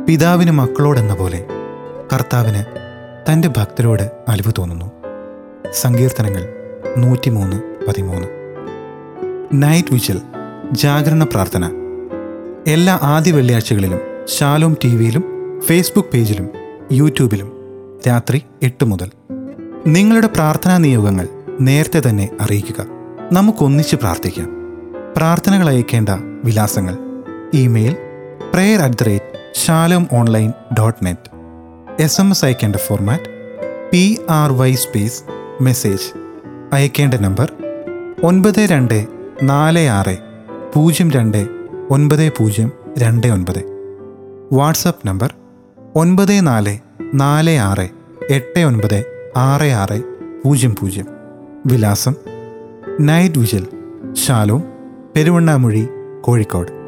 പിതാവിന് മക്കളോടെന്ന പോലെ കർത്താവിന് തൻ്റെ ഭക്തരോട് അലിവ് തോന്നുന്നു സങ്കീർത്തനങ്ങൾ നൂറ്റിമൂന്ന് പതിമൂന്ന് നൈറ്റ് വിജിൽ ജാഗരണ പ്രാർത്ഥന എല്ലാ ആദ്യ വെള്ളിയാഴ്ചകളിലും ശാലോം ടി വിയിലും ഫേസ്ബുക്ക് പേജിലും യൂട്യൂബിലും രാത്രി എട്ട് മുതൽ നിങ്ങളുടെ പ്രാർത്ഥനാ നിയോഗങ്ങൾ നേരത്തെ തന്നെ അറിയിക്കുക നമുക്കൊന്നിച്ച് പ്രാർത്ഥിക്കാം പ്രാർത്ഥനകൾ അയക്കേണ്ട വിലാസങ്ങൾ email prayer at the rate Shalom online dot net S M S അയക്കേണ്ട format P R Y space message അയക്കേണ്ട നമ്പർ ഒൻപത് രണ്ട് നാല് ആറ് പൂജ്യം രണ്ട് ഒൻപത് പൂജ്യം രണ്ട് ഒൻപത് വാട്സപ്പ് നമ്പർ ഒൻപത് നാല് നാല് ആറ് എട്ട് ഒൻപത് ആറ് ആറ് പൂജ്യം പൂജ്യം വിലാസം നൈറ്റ് വിജിൽ ശാലോം പെരുവണ്ണാമുഴി കോഴിക്കോട്